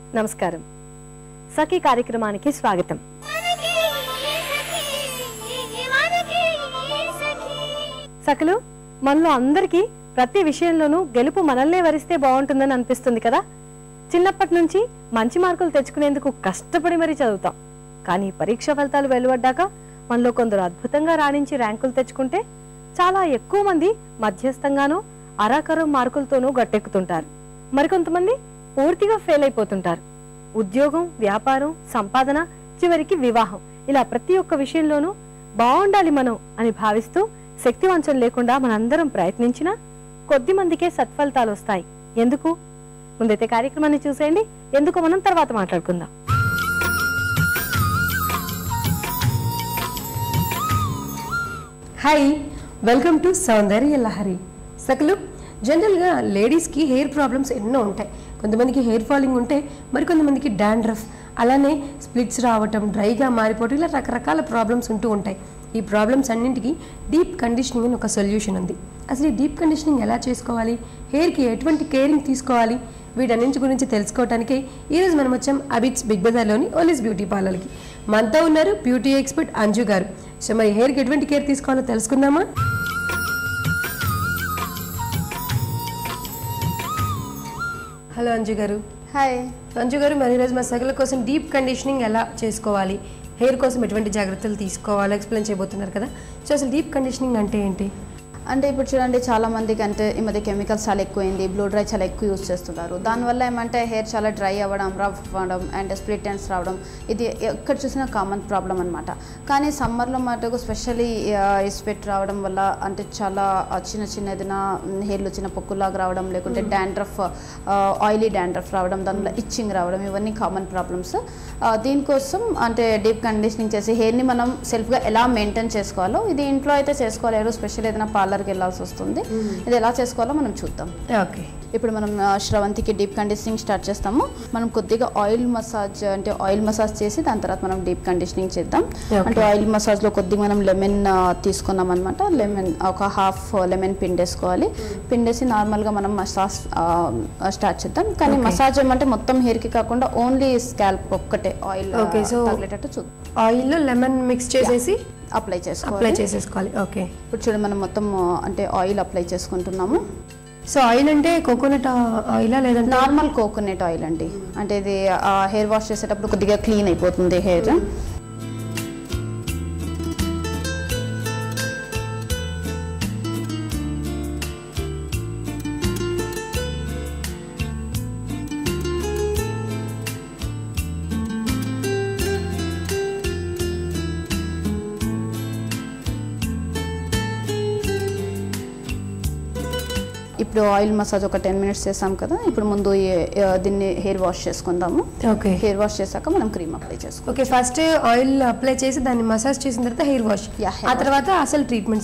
నమస్కారం సఖీ కార్యక్రమానికి స్వాగతం సఖలు మనలో అందరికీ ప్రతి విషయంలోనూ గెలుపు మనల్నే వరిస్తే బాగుంటుందని అనిపిస్తుంది కదా చిన్నప్పటి నుంచి మంచి మార్కులు తెచ్చుకునేందుకు కష్టపడి మరీ చదువుతాం కానీ పరీక్ష ఫలితాలు వెలువడ్డాక మనలో కొందరు అద్భుతంగా రాణించి ర్యాంకులు తెచ్చుకుంటే చాలా ఎక్కువ మంది మధ్యస్థంగానూ అరాకరం మార్కులతోనూ గట్టెక్కుతుంటారు మరికొంతమంది పూర్తిగా ఫెయిల్ అయిపోతుంటారు ఉద్యోగం వ్యాపారం సంపాదన చివరికి వివాహం ఇలా ప్రతి ఒక్క విషయంలోనూ బాగుండాలి మనం అని భావిస్తూ శక్తివంచం లేకుండా మనందరం ప్రయత్నించినా కొద్ది మందికే సత్ఫలితాలు వస్తాయి ఎందుకు ముందైతే కార్యక్రమాన్ని చూసేయండి ఎందుకు మనం తర్వాత మాట్లాడుకుందాం hi welcome to Soundarya Lahari సకలు జనరల్గా లేడీస్కి హెయిర్ ప్రాబ్లమ్స్ ఎన్నో ఉంటాయి కొంతమందికి హెయిర్ ఫాలింగ్ ఉంటే మరికొంతమందికి డాండ్రఫ్ అలానే స్ప్లిట్స్ రావటం డ్రైగా మారిపోవటం ఇలా రకరకాల ప్రాబ్లమ్స్ ఉంటూ ఉంటాయి ఈ ప్రాబ్లమ్స్ అన్నింటికి డీప్ కండిషనింగ్ అని ఒక సొల్యూషన్ ఉంది అసలు ఈ డీప్ కండిషనింగ్ ఎలా చేసుకోవాలి హెయిర్కి ఎటువంటి కేరింగ్ తీసుకోవాలి వీటన్నింటి గురించి తెలుసుకోవడానికి ఈరోజు మనం వచ్చాం అబిట్స్ బిగ్ బజార్లోని ఓలిస్ బ్యూటీ పార్లర్కి మనతో ఉన్నారు బ్యూటీ ఎక్స్పర్ట్ అంజు గారు సో మరి హెయిర్కి ఎటువంటి కేర్ తీసుకోవాలో తెలుసుకుందామా హలో అంజు గారు హాయ్ అంజు గారు మరి ఈరోజు మా సగల కోసం డీప్ కండిషనింగ్ ఎలా చేసుకోవాలి హెయిర్ కోసం ఎటువంటి జాగ్రత్తలు తీసుకోవాలి ఎక్స్ప్లెయిన్ చేయబోతున్నారు కదా సో అసలు డీప్ కండిషనింగ్ అంటే ఏంటి అంటే ఇప్పుడు చూడండి చాలా మందికి అంటే ఈ మధ్య కెమికల్స్ చాలా ఎక్కువైంది బ్లూ డ్రై చాలా ఎక్కువ యూస్ చేస్తున్నారు దానివల్ల ఏమంటే హెయిర్ చాలా డ్రై అవ్వడం రఫ్ అవ్వడం అండ్ స్ప్లిట్ ఎండ్స్ రావడం ఇది ఎక్కడ చూసినా కామన్ ప్రాబ్లం అనమాట కానీ సమ్మర్లో మటుకు స్పెషల్లీ ఈ స్వెట్ రావడం వల్ల అంటే చాలా ఆ, చిన్న చిన్న ఏదైనా హెయిర్లో చిన్న పొక్కులాగా రావడం లేకుంటే డాండ్రఫ్ ఆయిలీ డాండ్రఫ్ రావడం దానివల్ల ఇచ్చింగ్ రావడం ఇవన్నీ కామన్ ప్రాబ్లమ్స్ దీనికోసం అంటే డీప్ కండిషనింగ్ చేసి హెయిర్ని మనం సెల్ఫ్గా ఎలా మెయింటైన్ చేసుకోవాలో ఇది ఇంట్లో అయితే చేసుకోలేరు స్పెషల్ ఏదైనా పార్లర్కి వెళ్ళాల్సి వస్తుంది ఇది ఎలా చేసుకోవాలో మనం చూద్దాం ఓకే ఇప్పుడు మనం ఆ, శ్రవంతికి డీప్ కండిషనింగ్ స్టార్ట్ చేస్తాము మనం కొద్దిగా ఆయిల్ మసాజ్ అంటే ఆయిల్ మసాజ్ చేసి దాని తర్వాత మనం డీప్ కండిషనింగ్ చేద్దాం Okay. అంటే ఆయిల్ మసాజ్లో కొద్దిగా మనం లెమన్ తీసుకున్నాం అనమాట లెమన్ ఒక హాఫ్ లెమన్ పిండేసుకోవాలి పిండేసి నార్మల్గా మనం మసాజ్ స్టార్ట్ చేద్దాం కానీ మసాజ్ ఏమంటే మొత్తం హెయిర్కి కాకుండా ఓన్లీ స్కాల్ప్ ఒక్కటే ఆయిల్ Okay, so- తగిలేటట్టు చూద్దాం ఆయిల్లో లెమన్ మిక్స్ చేసేసి అప్లై అప్లై చేసుకోవాలి చేసేసుకోవాలి ఓకే ఇప్పుడు చూడండి మనం మొత్తం ఆ, అంటే ఆయిల్ అప్లై చేసుకుంటున్నాము సో ఆయిల్ అంటే కోకోనట్ ఆయిలా లేదంటే నార్మల్ కోకోనట్ ఆయిల్ అండి అంటే ఇది హెయిర్ వాష్ చేసేటప్పుడు కొద్దిగా క్లీన్ అయిపోతుంది హెయిర్ ఇప్పుడు ఆయిల్ మసాజ్ ఒక టెన్ మినిట్స్ చేసాం కదా ఇప్పుడు ముందు ఈ- ఆ, దీన్ని హెయిర్ వాష్ చేసుకుందాము ఓకే హెయిర్ వాష్ చేశాక మనం క్రీమ్ అప్లై చేసుకోవాలి ఓకే ఫస్ట్ ఆయిల్ అప్లై చేసి దాన్ని మసాజ్ చేసిన తర్వాత హెయిర్ వాష్ Yeah, hair ఆ తర్వాత అసలు ట్రీట్మెంట్